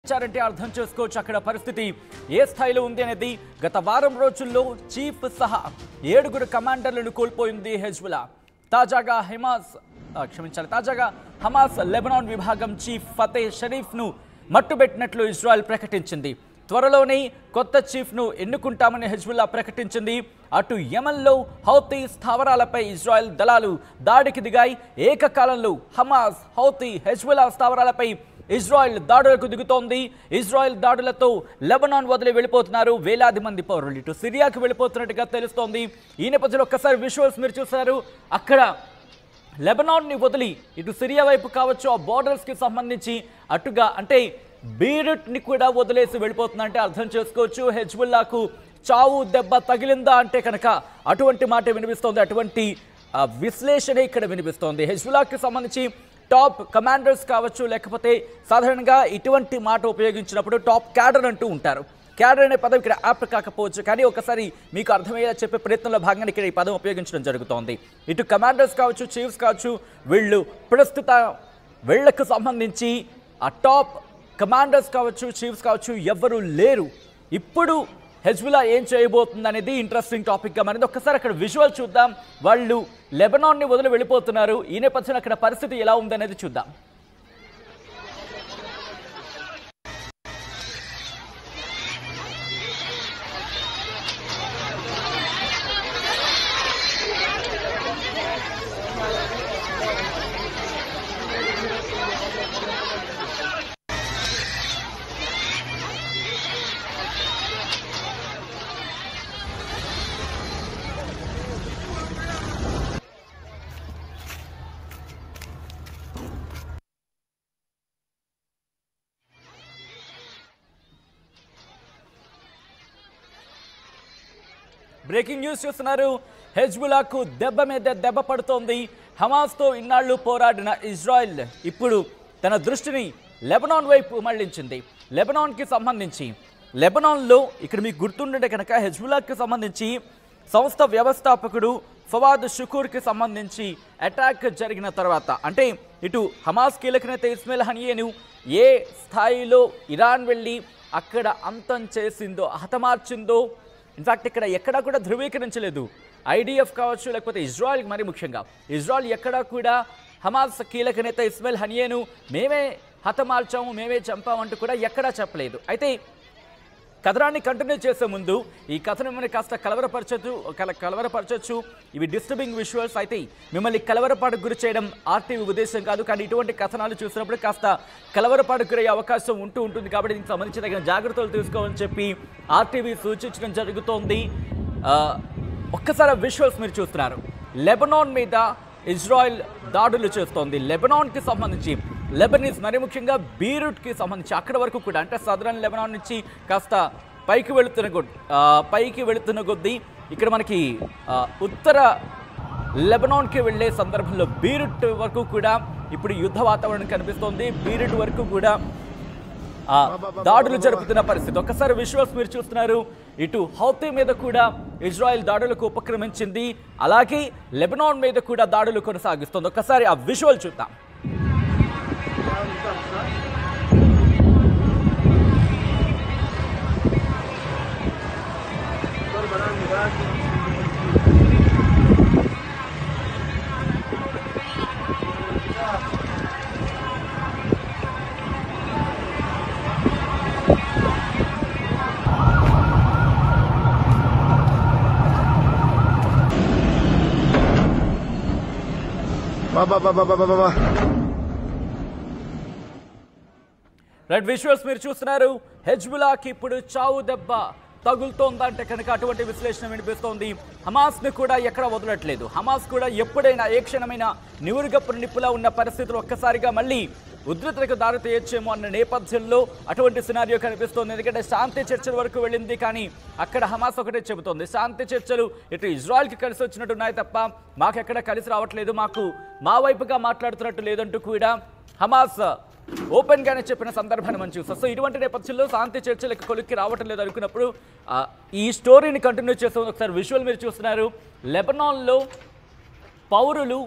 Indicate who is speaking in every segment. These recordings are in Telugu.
Speaker 1: ఇచ్చారంటే అర్థం చేసుకోవచ్చు అక్కడ పరిస్థితి ఏ స్థాయిలో ఉంది అనేది గత వారం రోజుల్లో చీఫ్ సహా ఏడుగురు కమాండర్లను కోల్పోయింది హెజ్బులా తాజాగా హమాస్ ఆ, క్షమించాలి తాజాగా హమాస్ లెబనాన్ విభాగం చీఫ్ ఫతే షరీఫ్ను మట్టుబెట్టినట్లు ఇజ్రాయెల్ ప్రకటించింది త్వరలోనే కొత్త చీఫ్ను ఎన్నుకుంటామని హెజ్బుల్లా ప్రకటించింది అటు యమన్లో హౌతీ స్థావరాలపై ఇజ్రాయెల్ దళాలు దాడికి దిగాయి ఏకకాలంలో హమాస్ హౌతీ హెజ్బుల్లా స్థావరాలపై ఇజ్రాయెల్ దాడులకు దిగుతోంది ఇజ్రాయెల్ దాడులతో లెబనాన్ వదిలి వెళ్ళిపోతున్నారు వేలాది మంది పౌరులు ఇటు సిరియాకి వెళ్ళిపోతున్నట్టుగా తెలుస్తోంది ఈ నేపథ్యంలో ఒక్కసారి విజువల్స్ మీరు చూసారు అక్కడ లెబనాన్ని వదిలి ఇటు సిరియా వైపు కావచ్చు ఆ బోర్డర్స్కి సంబంధించి అటుగా అంటే బీరుట్ని కూడా వదిలేసి వెళ్ళిపోతుందంటే అర్థం చేసుకోవచ్చు హెజ్బుల్లాకు చావు దెబ్బ తగిలిందా అంటే కనుక అటువంటి మాట వినిపిస్తోంది అటువంటి ఆ, విశ్లేషణ ఇక్కడ వినిపిస్తోంది హెజ్బుల్లాకి సంబంధించి టాప్ కమాండర్స్ కావచ్చు లేకపోతే సాధారణంగా ఇటువంటి మాట ఉపయోగించినప్పుడు టాప్ క్యాడర్ అంటూ ఉంటారు క్యాడర్ అనే పదం ఇక్కడ యాప్ కాకపోవచ్చు కానీ ఒకసారి మీకు అర్థమయ్యేలా చెప్పే ప్రయత్నంలో భాగంగా ఇక్కడ ఈ పదం ఉపయోగించడం జరుగుతోంది ఇటు కమాండర్స్ కావచ్చు చీఫ్స్ కావచ్చు వీళ్ళు ప్రస్తుత వీళ్లకు సంబంధించి ఆ టాప్ కమాండర్స్ కావచ్చు చీఫ్స్ కావచ్చు ఎవ్వరూ లేరు ఇప్పుడు హెజ్బులా ఏం చేయబోతుంది అనేది ఇంట్రెస్టింగ్ టాపిక్గా మరి ఒక్కసారి అక్కడ విజువల్ చూద్దాం వాళ్ళు లెబనాన్ని వదిలి వెళ్ళిపోతున్నారు ఈ నేపథ్యంలో అక్కడ పరిస్థితి ఎలా ఉందనేది చూద్దాం బ్రేకింగ్ న్యూస్ చూస్తున్నారు హెజ్బులాకు దెబ్బ మీద దెబ్బ పడుతోంది హమాస్తో ఇన్నాళ్లు పోరాడిన ఇజ్రాయెల్ ఇప్పుడు తన దృష్టిని లెబనాన్ వైపు మళ్లించింది లెబనాన్కి సంబంధించి లెబనాన్లో ఇక్కడ మీకు గుర్తుండే కనుక హెజ్బులాకి సంబంధించి సంస్థ వ్యవస్థాపకుడు ఫవాద్ షుకూర్కి సంబంధించి అటాక్ జరిగిన తర్వాత అంటే ఇటు హమాస్ కీలక నేత ఇస్మాయిల్ హనియేను ఏ స్థాయిలో ఇరాన్ వెళ్ళి అక్కడ అంతం చేసిందో హతమార్చిందో ఇన్ఫాక్ట్ ఇక్కడ ఎక్కడా కూడా ధృవీకరించలేదు ఐడిఎఫ్ కావచ్చు లేకపోతే ఇజ్రాయెల్ మరి ముఖ్యంగా ఇజ్రాయెల్ ఎక్కడా కూడా హమాస్ కీలక నేత ఇస్మాయిల్ హనియేను మేమే హతమార్చాము మేమే చంపామంటూ కూడా ఎక్కడా చెప్పలేదు అయితే కథనాన్ని కంటిన్యూ చేసే ముందు ఈ కథను మిమ్మల్ని కాస్త కలవరపరచచ్చు కల కలవరపరచచ్చు ఇవి డిస్టర్బింగ్ విజువల్స్ అయితే మిమ్మల్ని కలవరపాటుకు గురి చేయడం ఆర్టీవీ ఉద్దేశం కాదు కానీ ఇటువంటి కథనాలు చూసినప్పుడు కాస్త కలవరపాటుకు గురయ్యే అవకాశం ఉంటూ ఉంటుంది కాబట్టి దీనికి సంబంధించి తగిన జాగ్రత్తలు తీసుకోవాలని చెప్పి ఆర్టీవీ సూచించడం జరుగుతోంది ఆ, ఒక్కసారి విజువల్స్ మీరు చూస్తున్నారు లెబనాన్ మీద ఇజ్రాయెల్ దాడులు చేస్తోంది లెబనాన్కి సంబంధించి లెబనీస్ మరి ముఖ్యంగా బీరూట్కి సంబంధించి అక్కడ వరకు కూడా అంటే సదరన్ లెబనాన్ నుంచి కాస్త పైకి వెళుతున్న కొద్ది ఆ, పైకి వెళుతున్న కొద్దీ ఇక్కడ మనకి ఆ, ఉత్తర లెబనాన్కి వెళ్ళే సందర్భంలో బీరుట్ వరకు కూడా ఇప్పుడు యుద్ధ వాతావరణం కనిపిస్తోంది బీరుట్ వరకు కూడా ఆ, దాడులు జరుపుతున్న పరిస్థితి ఒక్కసారి విశ్వాస్ మీరు చూస్తున్నారు ఇటు హౌతీ మీద కూడా ఇజ్రాయెల్ దాడులకు ఉపక్రమించింది అలాగే లెబనాన్ మీద కూడా దాడులు కొనసాగిస్తుంది ఒక్కసారి ఆ విజువల్ చూద్దాం
Speaker 2: బాబా బాబా బాబా బాబా
Speaker 1: రెడ్ విజువల్స్ మీరు చూస్తున్నారు హెజ్బులాకి ఇప్పుడు చావు దెబ్బ తగులుతోందంటే కనుక అటువంటి విశ్లేషణ వినిపిస్తోంది హమాస్ ని కూడా ఎక్కడ వదలట్లేదు హమాస్ కూడా ఎప్పుడైనా ఏ క్షణమైనా నివురుగప్పు నిప్పులా ఉన్న పరిస్థితులు ఒక్కసారిగా మళ్ళీ ఉద్రిక్తతకు దారి తీయచ్చేమో అన్న నేపథ్యంలో అటువంటి సినారియో కనిపిస్తోంది ఎందుకంటే శాంతి చర్చల వరకు వెళ్ళింది కానీ అక్కడ హమాస్ ఒకటే చెబుతోంది శాంతి చర్చలు ఇటు ఇజ్రాయెల్కి కలిసి వచ్చినట్టు ఉన్నాయి తప్ప మాకెక్కడ కలిసి రావట్లేదు మాకు మా వైపుగా మాట్లాడుతున్నట్టు లేదంటూ కూడా హమాస్ ఓపెన్ గానే చెప్పిన సందర్భాన్ని మనం చూస్తాం సో ఇటువంటి నేపథ్యంలో శాంతి చర్చలకు కొలిక్కి రావటం లేదు అనుకున్నప్పుడు ఆ, ఈ స్టోరీని కంటిన్యూ చేస్తాం ఒకసారి విజువల్ మీరు చూస్తున్నారు లెబనాన్లో పౌరులు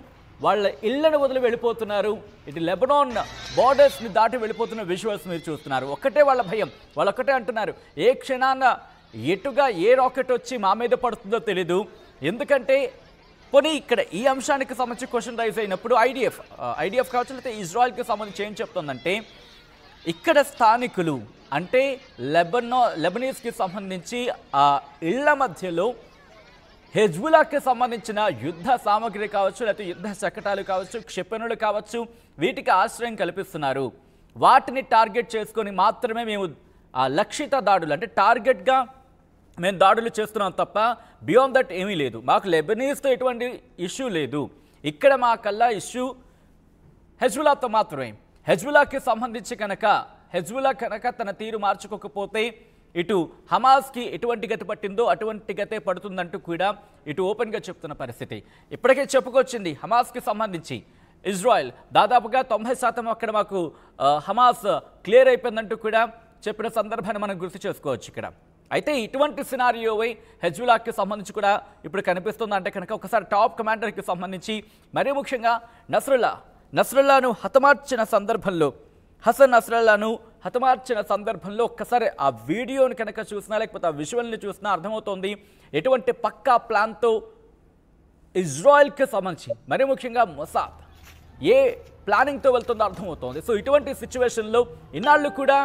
Speaker 1: వాళ్ళ ఇళ్లను వదిలి వెళ్ళిపోతున్నారు ఇటు లెబనాన్ బార్డర్స్ని దాటి వెళ్ళిపోతున్న విజువల్స్ మీరు చూస్తున్నారు ఒక్కటే వాళ్ళ భయం వాళ్ళు ఒక్కటే అంటున్నారు ఏ క్షణాన ఎటుగా ఏ రాకెట్ వచ్చి మా మీద పడుతుందో తెలీదు ఎందుకంటే పోనీ ఇక్కడ ఈ అంశానికి సంబంధించి క్వశ్చన్ రైజ్ అయినప్పుడు ఐడిఎఫ్ ఐడిఎఫ్ కావచ్చు లేకపోతే ఇజ్రాయెల్కి సంబంధించి ఏం చెప్తుందంటే ఇక్కడ స్థానికులు అంటే లెబనో లెబనీస్కి సంబంధించి ఆ ఇళ్ల మధ్యలో హెజ్బులాకి సంబంధించిన యుద్ధ సామాగ్రి కావచ్చు లేకపోతే యుద్ధ శకటాలు కావచ్చు క్షిపణులు కావచ్చు వీటికి ఆశ్రయం కల్పిస్తున్నారు వాటిని టార్గెట్ చేసుకొని మాత్రమే మేము ఆ లక్షిత దాడులు అంటే టార్గెట్గా మేము దాడులు చేస్తున్నాం తప్ప బియాండ్ దట్ ఏమీ లేదు మాకు లెబనీస్తో ఎటువంటి ఇష్యూ లేదు ఇక్కడ మాకల్లా ఇష్యూ హెజ్బులాతో మాత్రమే హెజ్బులాకి సంబంధించి కనుక హెజ్బులా కనుక తన తీరు మార్చుకోకపోతే ఇటు హమాస్కి ఎటువంటి గతి పట్టిందో అటువంటి గతే పడుతుందంటూ కూడా ఇటు ఓపెన్గా చెప్తున్న పరిస్థితి ఇప్పటికే చెప్పుకొచ్చింది హమాస్కి సంబంధించి ఇజ్రాయెల్ దాదాపుగా తొంభై శాతం అక్కడ మాకు ఆ, హమాస్ క్లియర్ అయిపోయిందంటూ కూడా చెప్పిన సందర్భాన్ని మనం గుర్తు చేసుకోవచ్చు ఇక్కడ అయితే ఇటువంటి సినారియోవై హెజ్బులాకి సంబంధించి కూడా ఇప్పుడు కనిపిస్తుంది అంటే కనుక ఒకసారి టాప్ కమాండర్కి సంబంధించి మరీ ముఖ్యంగా నస్రుల్లా నస్రుల్లాను హతమార్చిన సందర్భంలో హసన్ నస్రల్లాను హతమార్చిన సందర్భంలో ఒక్కసారి ఆ వీడియోని కనుక చూసినా లేకపోతే ఆ విజువల్ని చూసినా అర్థమవుతోంది ఎటువంటి పక్కా ప్లాన్తో ఇజ్రాయెల్కి సంబంధించి మరీ ముఖ్యంగా మొసాద్ ఏ ప్లానింగ్తో వెళ్తుందో అర్థమవుతోంది సో ఇటువంటి సిచ్యువేషన్లో ఇన్నాళ్ళు కూడా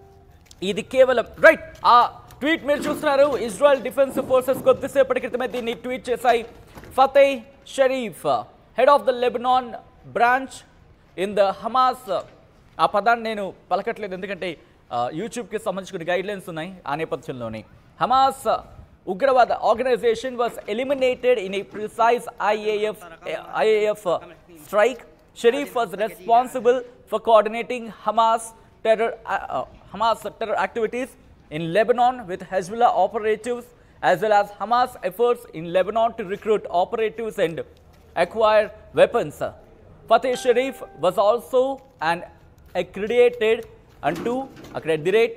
Speaker 1: ఇది కేవలం రైట్ ఆ ట్వీట్ మీరు చూస్తున్నారు ఇజ్రాయెల్ డిఫెన్స్ ఫోర్సెస్ కొద్దిసేపటి క్రితమే దీన్ని ట్వీట్ చేశాయి Fateh Sharif head of the Lebanon branch in the Hamas ఆ పదాన్ని నేను పలకట్లేదు ఎందుకంటే ఆ, యూట్యూబ్కి సంబంధించి కొన్ని గైడ్లైన్స్ ఉన్నాయి ఆ నేపథ్యంలోనే హమాస్ ఉగ్రవాద organisation was eliminated in a precise IAF IAF strike Sharif was responsible for coordinating Hamas terror, uh, uh, Hamas terror activities in Lebanon with Hezbollah operatives as well as Hamas efforts in Lebanon to recruit operatives and acquire weapons. Fateh Sharif was also an accredited unto accredited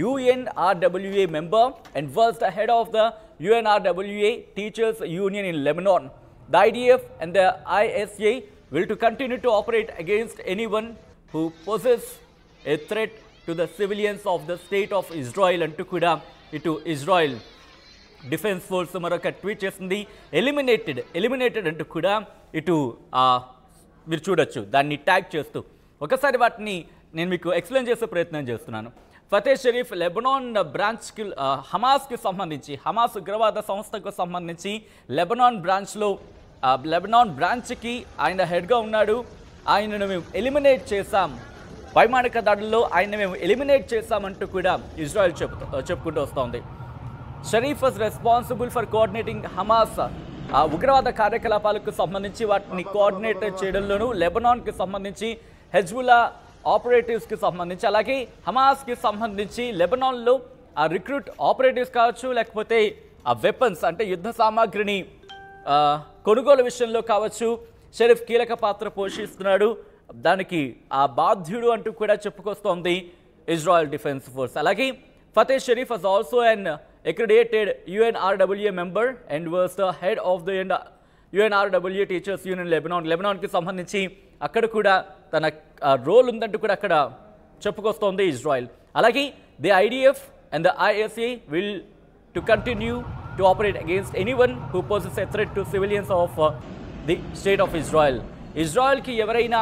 Speaker 1: UNRWA member and was the head of the UNRWA Teachers Union in Lebanon. The IDF and the ISA will to continue to operate against anyone who poses a threat to the civilians of the state of Israel అంటూ కూడా ఇటు ఇజ్రాయెల్ డిఫెన్స్ ఫోర్స్ మరొక ట్వీట్ చేసింది ఎలిమినేటెడ్ ఎలిమినేటెడ్ అంటూ కూడా ఇటు ఆ, మీరు చూడొచ్చు దాన్ని ట్యాగ్ చేస్తూ ఒకసారి వాటిని నేను మీకు ఎక్స్ప్లెయిన్ చేసే ప్రయత్నం చేస్తున్నాను ఫతే షరీఫ్ లెబనాన్ బ్రాంచ్కి ఆ, హమాస్కి సంబంధించి హమాస్ ఉగ్రవాద సంస్థకు సంబంధించి లెబనాన్ బ్రాంచ్లో ఆ, లెబనాన్ బ్రాంచ్కి ఆయన హెడ్గా ఉన్నాడు ఆయనను మేము ఎలిమినేట్ చేశాం వైమానిక దాడుల్లో ఆయన మేము ఎలిమినేట్ చేశామంటూ కూడా ఇజ్రాయెల్ చెప్తూ చెప్పుకుంటూ వస్తోంది Sharif was responsible for coordinating Hamas ఆ ఉగ్రవాద కార్యకలాపాలకు సంబంధించి వాటిని కోఆర్డినేట్ చేయడంలోనూ లెబనాన్కి సంబంధించి హెజ్బుల్లా ఆపరేటివ్స్కి సంబంధించి అలాగే హమాస్కి సంబంధించి లెబనాన్లో ఆ రిక్రూట్ ఆపరేటివ్స్ కావచ్చు లేకపోతే ఆ వెపన్స్ అంటే యుద్ధ సామాగ్రిని ఆ, కొనుగోలు విషయంలో కావచ్చు షరీఫ్ కీలక పాత్ర పోషిస్తున్నాడు దానికి ఆ బాధ్యుడు అంటూ కూడా చెప్పుకొస్తోంది ఇజ్రాయెల్ డిఫెన్స్ ఫోర్స్ అలాగే Fateh Sharif was also an accredited UNRWA member and was the head of the UNRWA teachers union Lebanon లెబనాన్కి సంబంధించి అక్కడ కూడా తన రోల్ ఉందంటూ కూడా అక్కడ చెప్పుకొస్తోంది ఇజ్రాయెల్ అలాగే the IDF and the ISA will to continue to operate against anyone who poses a threat to civilians of the state of Israel ఇజ్రాయెల్కి ఎవరైనా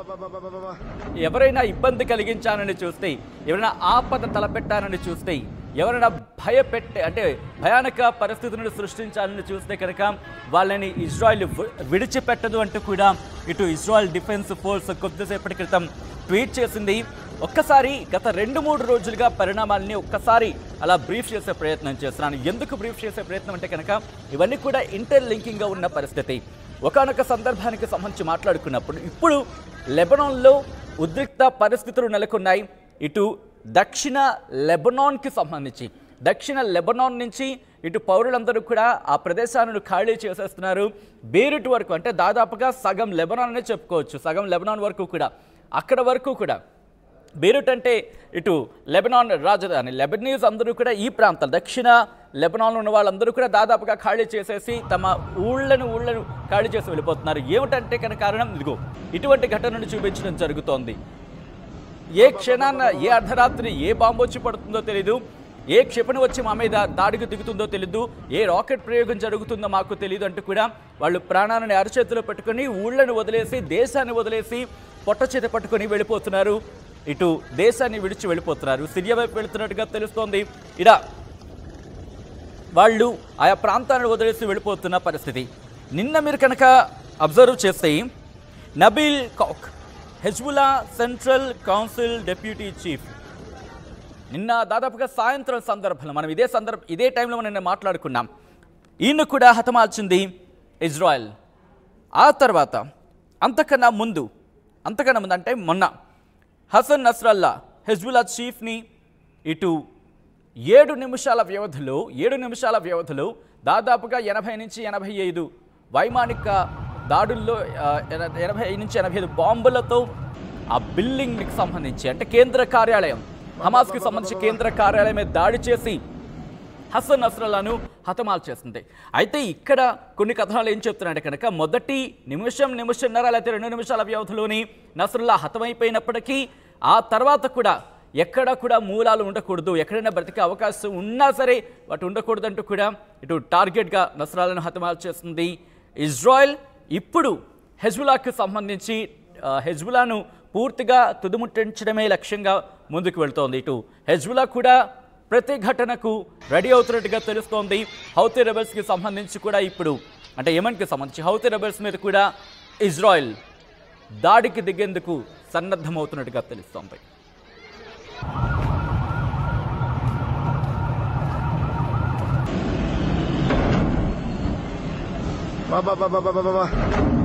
Speaker 1: ఎవరైనా ఇబ్బంది కలిగించానని చూస్తే ఎవరైనా ఆపద తలపెట్టానని చూస్తే ఎవరైనా భయపెట్టే అంటే భయానక పరిస్థితులను సృష్టించాలని చూస్తే కనుక వాళ్ళని ఇజ్రాయెల్ వి- విడిచిపెట్టదు అంటూ కూడా ఇటు ఇజ్రాయెల్ డిఫెన్స్ ఫోర్స్ కొద్దిసేపటి క్రితం ట్వీట్ చేసింది ఒక్కసారి గత రెండు మూడు రోజులుగా పరిణామాలని ఒక్కసారి అలా బ్రీఫ్ చేసే ప్రయత్నం చేస్తున్నాను ఎందుకు బ్రీఫ్ చేసే ప్రయత్నం అంటే కనుక ఇవన్నీ కూడా ఇంటర్ లింకింగ్గా ఉన్న పరిస్థితి ఒకానొక సందర్భానికి సంబంధించి మాట్లాడుకున్నప్పుడు ఇప్పుడు లెబనాన్లో ఉద్రిక్త పరిస్థితులు నెలకొన్నాయి ఇటు దక్షిణ లెబనాన్కి సంబంధించి దక్షిణ లెబనాన్ నుంచి ఇటు పౌరులందరూ కూడా ఆ ప్రదేశాలను ఖాళీ చేసేస్తున్నారు బేరుట్ వరకు అంటే దాదాపుగా సగం లెబనాన్ అనే చెప్పుకోవచ్చు సగం లెబనాన్ వరకు కూడా అక్కడ వరకు కూడా బీరుట్ అంటే ఇటు లెబనాన్ రాజధాని లెబనీస్ అందరూ కూడా ఈ ప్రాంతాలు దక్షిణ లెబనాన్లో ఉన్న వాళ్ళందరూ కూడా దాదాపుగా ఖాళీ చేసేసి తమ ఊళ్ళను ఊళ్ళను ఖాళీ చేసి వెళ్ళిపోతున్నారు ఏమిటంటే కనుక కారణం ఇదిగో ఇటువంటి ఘటనను చూపించడం జరుగుతోంది ఏ క్షణాన్న ఏ అర్ధరాత్రి ఏ బాంబు వచ్చి పడుతుందో తెలీదు ఏ క్షిపణి వచ్చి మా మీద దాడికి దిగుతుందో తెలీదు ఏ రాకెట్ ప్రయోగం జరుగుతుందో మాకు తెలియదు అంటూ కూడా వాళ్ళు ప్రాణాలను అరచేతిలో పెట్టుకొని ఊళ్ళను వదిలేసి దేశాన్ని వదిలేసి పొట్ట చేత పట్టుకొని వెళ్ళిపోతున్నారు ఇటు దేశాన్ని విడిచి వెళ్ళిపోతున్నారు సిరియా వైపు వెళుతున్నట్టుగా తెలుస్తోంది ఇడ వాళ్ళు ఆయా ప్రాంతాలను వదిలేసి వెళ్ళిపోతున్న పరిస్థితి నిన్న మీరు కనుక అబ్జర్వ్ చేస్తే Nabil Qaouk Hezbollah central council deputy chief నిన్న దాదాపుగా సాయంత్రం సందర్భంలో మనం ఇదే సందర్భ ఇదే టైంలో మనం నిన్న మాట్లాడుకున్నాం ఈయన కూడా హతమార్చింది ఇజ్రాయెల్ ఆ తర్వాత అంతకన్నా ముందు అంతకన్నా ముందు అంటే మొన్న హసన్ నస్రల్లా హెజ్బుల్లా చీఫ్ని ఇటు ఏడు నిమిషాల వ్యవధిలో ఏడు నిమిషాల వ్యవధిలో దాదాపుగా ఎనభై నుంచి ఎనభై ఐదు వైమానిక దాడుల్లో ఆ, ఎన- ఎనభై నుంచి ఎనభై ఐదు బాంబులతో ఆ బిల్డింగ్కి సంబంధించి అంటే కేంద్ర కార్యాలయం హమాస్కి సంబంధించి కేంద్ర కార్యాలయం మీద దాడి చేసి హసన్ నస్రల్లాను హతమాల్ చేస్తుంది అయితే ఇక్కడ కొన్ని కథనాలు ఏం చెప్తున్నాయంటే కనుక మొదటి నిమిషం నిమిషన్నర లేకపోతే రెండు నిమిషాల వ్యవధిలోని నస్రుల్లా హతమైపోయినప్పటికీ ఆ తర్వాత కూడా ఎక్కడ కూడా మూలాలు ఉండకూడదు ఎక్కడైనా బ్రతికే అవకాశం ఉన్నా సరే వాటి ఉండకూడదంటూ కూడా ఇటు టార్గెట్గా నస్రాలను హతమాల్ చేస్తుంది ఇజ్రాయెల్ ఇప్పుడు హెజ్బులాకి సంబంధించి ఆ, హెజ్బులాను పూర్తిగా తుదిముట్టించడమే లక్ష్యంగా ముందుకు వెళ్తోంది ఇటు హెజ్బులా కూడా ప్రతి ఘటనకు రెడీ అవుతున్నట్టుగా తెలుస్తోంది హౌతీ రెబల్స్కి సంబంధించి కూడా ఇప్పుడు అంటే యమన్కి సంబంధించి హౌతీ రెబల్స్ మీద కూడా ఇజ్రాయెల్ దాడికి దిగేందుకు సన్నద్ధమవుతున్నట్టుగా తెలుస్తోంది
Speaker 2: Ba ba ba ba ba ba ba ba.